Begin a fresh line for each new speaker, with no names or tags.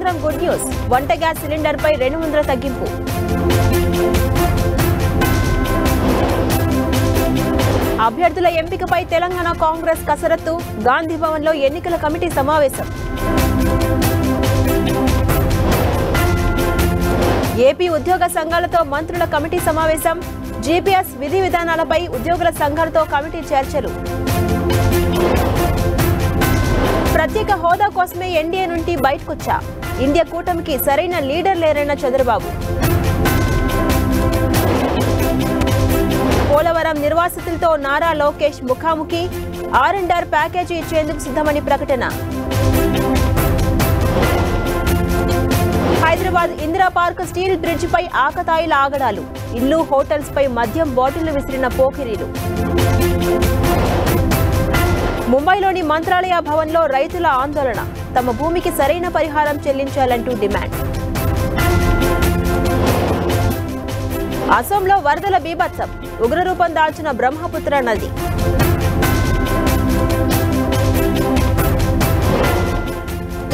మాత్రం good news వంట gas cylinder పై రెండు వందల తగ్గింపు అభ్యర్థుల ఎంపికపై తెలంగాణ కాంగ్రెస్ కసరత్తు గాంధీ భవన్లో ఎన్నికల కమిటీ సమావేశం ఏపీ ఉద్యోగ సంఘాలతో మంత్రుల కమిటీ సమావేశం జీపీఎస్ విధి విధానాలపై ఉద్యోగుల సంఘాలతో కమిటీ చర్చలు ప్రత్యేక హోదా కోసమే ఎన్డీఏ నుండి బయటకొచ్చా ఇండియా కూటమికి సరైన లీడర్ లేరన్న చంద్రబాబు పోలవరం నిర్వాసితులతో నారా లోకేష్ ముఖాముఖి ఆర్ అండ్ ఆర్ ప్యాకేజీ ఇచ్చేందుకు సిద్ధమని ప్రకటన Hyderabad Indira Park steel bridge పై ఆకతాయిల ఆగడాలు ఇల్లు హోటల్స్ పై మద్యం బాటిళ్లు విసిరిన పోకిరీలు ముంబైలోని మంత్రాలయ భవన్లో రైతుల ఆందోళన తమ భూమికి సరైన పరిహారం చెల్లించాలంటూ డిమాండ్ అసోంలో వరదల బీభత్సం ఉగ్రరూపం దాల్చిన బ్రహ్మపుత్ర నది